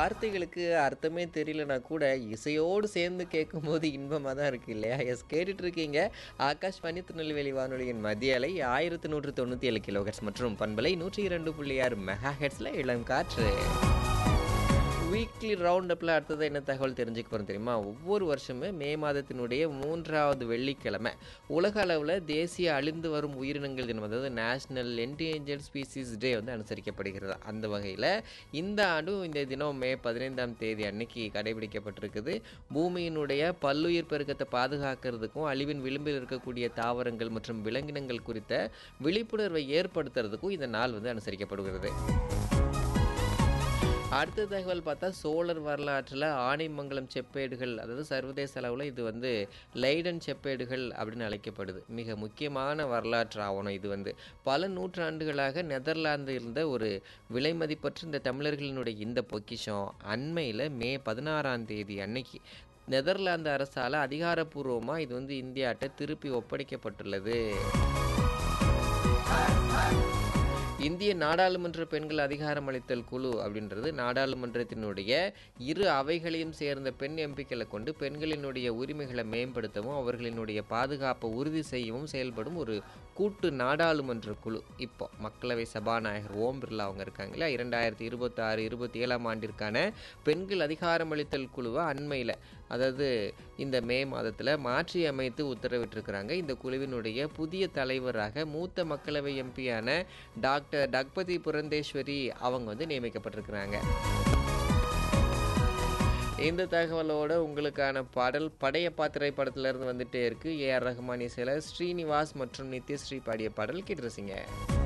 வார்த்தைகளுக்கு அர்த்தமே தெரியலனா கூட இசையோடு சேர்ந்து கேட்கும்போது இன்பமாக தான் இருக்குது இல்லையா எஸ் கேட்டுட்டு இருக்கீங்க ஆகாஷ்வாணி திருநெல்வேலி வானொலியின் மத்திய அலை ஆயிரத்தி நூற்று தொண்ணூற்றி ஏழு கிலோஹெட்ஸ் மற்றும் பண்பலை நூற்றி இரண்டு புள்ளி ஆறு மெகா ஹெட்ஸில் இளம் காற்று வீக்லி ரவுண்ட் அப்பில் அடுத்தது என்ன தகவல் தெரிஞ்சுக்க போகிறோம் தெரியுமா ஒவ்வொரு வருஷமே மே மாதத்தினுடைய மூன்றாவது வெள்ளிக்கிழமை உலக அளவில் தேசிய அழிந்து வரும் உயிரினங்கள் தினம் அதாவது நேஷ்னல் என்டேஞ்சர்ட் ஸ்பீசிஸ் டே வந்து அனுசரிக்கப்படுகிறது அந்த வகையில் இந்த ஆண்டும் இந்த தினம் மே பதினைந்தாம் தேதி அன்னைக்கு கடைபிடிக்கப்பட்டிருக்குது பூமியினுடைய பல்லுயிர் பெருக்கத்தை பாதுகாக்கிறதுக்கும் அழிவின் விளிம்பில் இருக்கக்கூடிய தாவரங்கள் மற்றும் விலங்கினங்கள் குறித்த விழிப்புணர்வை ஏற்படுத்துறதுக்கும் இந்த நாள் வந்து அனுசரிக்கப்படுகிறது அடுத்த தகவல் பார்த்தா சோழர் வரலாற்றில் ஆனைமங்கலம் செப்பேடுகள் அதாவது சர்வதேச அளவில் இது வந்து லைடன் செப்பேடுகள் அப்படின்னு அழைக்கப்படுது மிக முக்கியமான வரலாற்று ஆவணம் இது வந்து பல நூற்றாண்டுகளாக நெதர்லாந்து இருந்த ஒரு விலை மதிப்பற்ற இந்த தமிழர்களினுடைய இந்த பொக்கிஷம் அண்மையில் மே பதினாறாம் தேதி அன்னைக்கு நெதர்லாந்து அரசால் அதிகாரப்பூர்வமாக இது வந்து இந்தியாட்ட திருப்பி ஒப்படைக்கப்பட்டுள்ளது இந்திய நாடாளுமன்ற பெண்கள் அதிகாரம் அளித்தல் குழு அப்படின்றது நாடாளுமன்றத்தினுடைய இரு அவைகளையும் சேர்ந்த பெண் எம்பிக்களை கொண்டு பெண்களினுடைய உரிமைகளை மேம்படுத்தவும் அவர்களினுடைய பாதுகாப்பை உறுதி செய்யவும் செயல்படும் ஒரு கூட்டு நாடாளுமன்ற குழு இப்போ மக்களவை சபாநாயகர் ஓம் பிர்லா அவங்க இருக்காங்களா இரண்டாயிரத்தி இருபத்தாறு இருபத்தி ஏழாம் ஆண்டிற்கான பெண்கள் அதிகாரம் அளித்தல் குழுவை அண்மையில் அதாவது இந்த மே மாதத்தில் மாற்றி அமைத்து உத்தரவிட்டிருக்கிறாங்க இந்த குழுவினுடைய புதிய தலைவராக மூத்த மக்களவை எம்பியான டாக்டர் டக்பதி புரந்தேஸ்வரி அவங்க வந்து நியமிக்கப்பட்டிருக்கிறாங்க இந்த தகவலோட உங்களுக்கான பாடல் படையப்பா திரைப்படத்திலிருந்து வந்துட்டே இருக்கு ஏஆர் ரஹ்மான் இசையில் ஸ்ரீனிவாஸ் மற்றும் நித்யஸ்ரீ பாடிய பாடல் கேட்டுருசிங்க